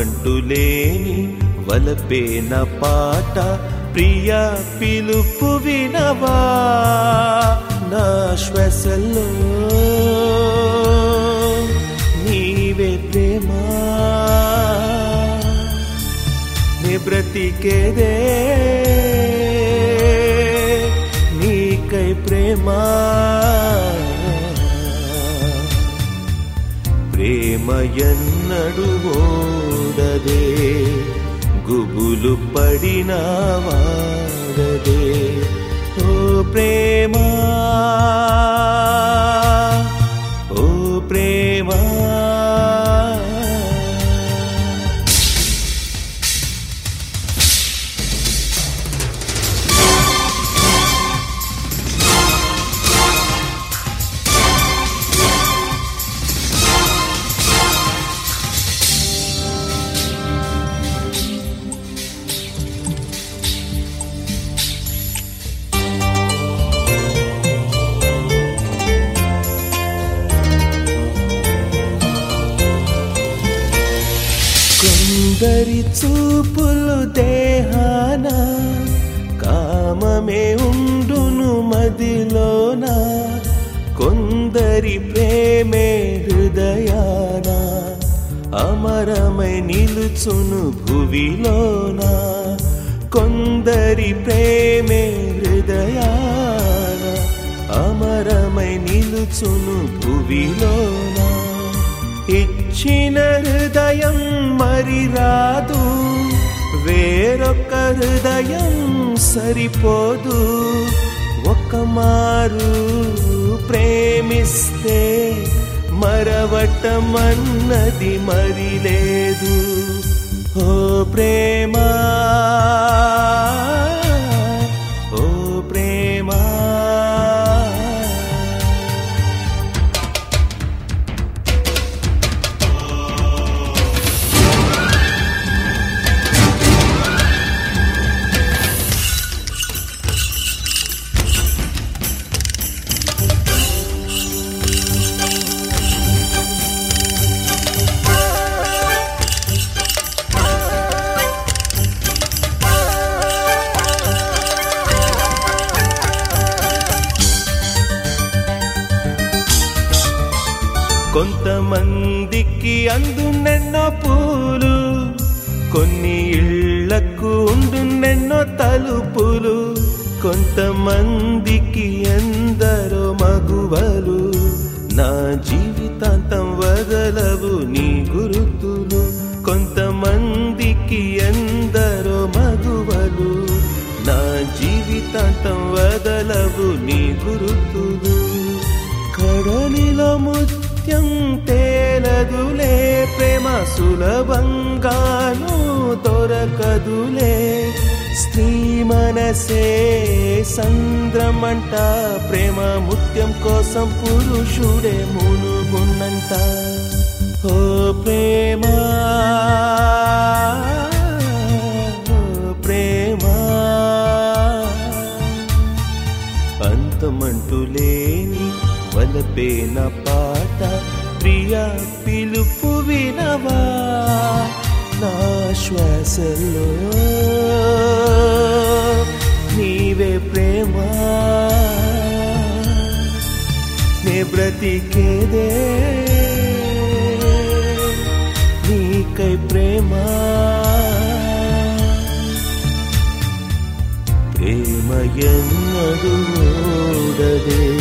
అంతమంటూ లేని వలపేన పాట ప్రియ పిలుపు వినవా నా శ్వాసల్లో నీవే ప్రేమ నే బ్రతికేదే నీకై ప్రేమ ప్రేమ ఎన్నడు ఓడదే గుబులు పడిన వాడదే ఓ ప్రేమ ఓ ప్రేమ కొందరి చూపులు దేహాన కామమే ఉండును మదిలోన కొందరి ప్రేమే హృదయాన అమరమై నిలుచును భువిలోన కొందరి ప్రేమే హృదయాన అమరమై నిలుచును భువిలోన ఇచ్చిన హృదయం మరి రాదు వేరొక హృదయం సరిపోదు ఒక మారు ప్రేమిస్తే మరవటమన్నది మరి లేదు ఓ ప్రేమ ఓ ప్రేమ కొంతమందికి అందునెన్నో పూలు కొన్ని ఇళ్లకు ఉండునెన్నో తలుపులు కొంతమందికి ఎందరో మగువలు నా జీవితాంతం వదలవు నీ గురుతులు కొంతమందికి ఎందరో మగువలు నా జీవితాంతం వదలవు నీ గురుతులు కడలిలో ముత్యం తేలదులే ప్రేమ సులభంగాను దొరకదులే స్త్రీ మనసే సంద్రమంట ప్రేమ ముత్యం కోసం పురుషుడే మునుగున్నంట ఓ ప్రేమ ఓ ప్రేమ అంతమంటూ లేని వలపేన పాట ప్రియ పిలుపు వినవా నా శ్వాసలో నీవే ప్రేమ నే బ్రతికేదే నీకై ప్రేమ ప్రేమ ఎన్నడు ఓడదే